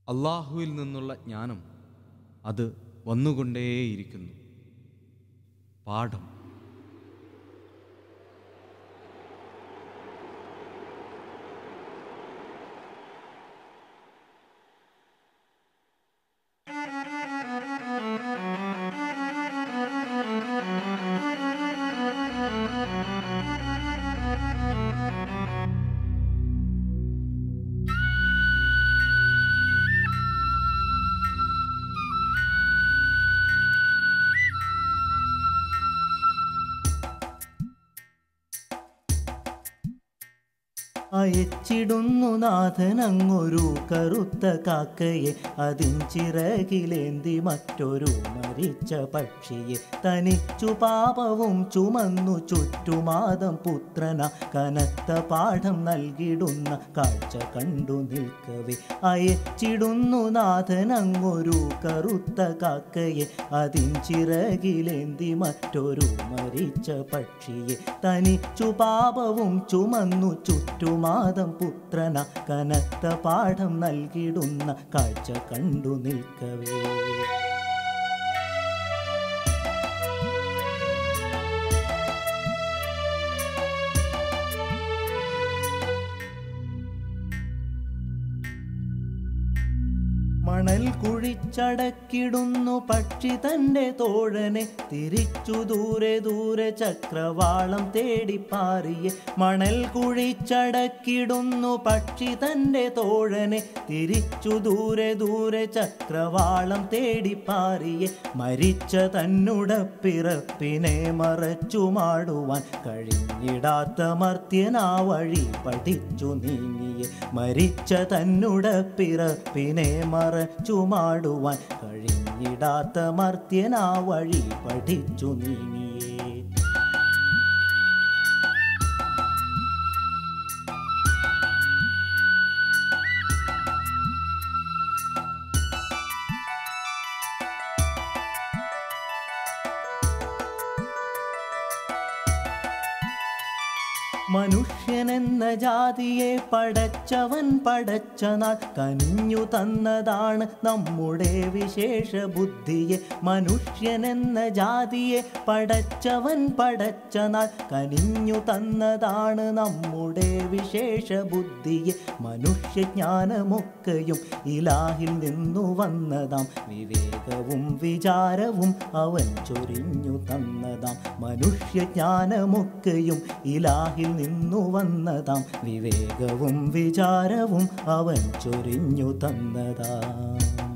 അള്ളാഹുവിൽ നിന്നുള്ള ജ്ഞാനം അത് വന്നുകൊണ്ടേയിരിക്കുന്നു പാഠം അയച്ചിടുന്നു നാഥനങ്ങൊരു കറുത്ത കാക്കയെ അതിൻ ചിറകിലേന്തി മറ്റൊരു മരിച്ച പക്ഷിയെ തനിച്ചു പാപവും ചുമന്നു ചുറ്റുമാതം പുത്രന കനത്ത പാഠം നൽകിടുന്ന കാഴ്ച കണ്ടു നിൽക്കവേ അയച്ചിടുന്നു നാഥനങ്ങൊരു കറുത്ത കാക്കയെ അതിൻ ചിറകിലേന്തി മറ്റൊരു മരിച്ച പക്ഷിയെ തനിച്ചു പാപവും ചുമന്നു ചുറ്റുമാതം പുത്രന കനത്ത പാഠം നൽകിടുന്ന കാഴ്ച കണ്ടു നിൽക്കവേ മണൽ കുഴിച്ചടക്കിടുന്നു പക്ഷി തന്റെ തോഴനെ തിരിച്ചു ദൂരെ ദൂരെ ചക്രവാളം തേടി പാറിയെ മണൽ കുഴിച്ചടക്കിടുന്നു പക്ഷി തന്റെ തോഴനെ തിരിച്ചു ദൂരെ ദൂരെ ചക്രവാളം തേടി പാറിയെ മരിച്ച തന്നുട പിറപ്പിനെ മറച്ചു മാടുവാൻ കഴിഞ്ഞിടാത്ത മർത്യനാ വഴി പഠിച്ചു നീങ്ങിയെ മരിച്ച തന്നുട പിറപ്പിനെ മറച്ചു മാടുവാൻ കഴിഞ്ഞിടാത്ത മർത്യനാ വഴി പഠിച്ചു നീങ്ങിയേ മനുഷ്യനെന്ന ജാതിയെ പടച്ചവൻ പടച്ച നാൾ കനിഞ്ഞു തന്നതാണ് നമ്മുടെ വിശേഷ ബുദ്ധിയെ മനുഷ്യനെന്ന ജാതിയെ പടച്ചവൻ പടച്ച നാൾ കനിഞ്ഞു തന്നതാണ് നമ്മുടെ വിശേഷ ബുദ്ധിയെ മനുഷ്യജ്ഞാനമൊക്കെയും ഇലാഹിൽ നിന്നു വന്നതാം വിവേകവും വിചാരവും അവൻ ചൊരിഞ്ഞു തന്നതാം മനുഷ്യജ്ഞാനമൊക്കെയും ഇലാഹിൽ നിന്നു വന്നതാം വിവേകവും വിചാരവും അവൻ ചൊരിഞ്ഞു തന്നതാം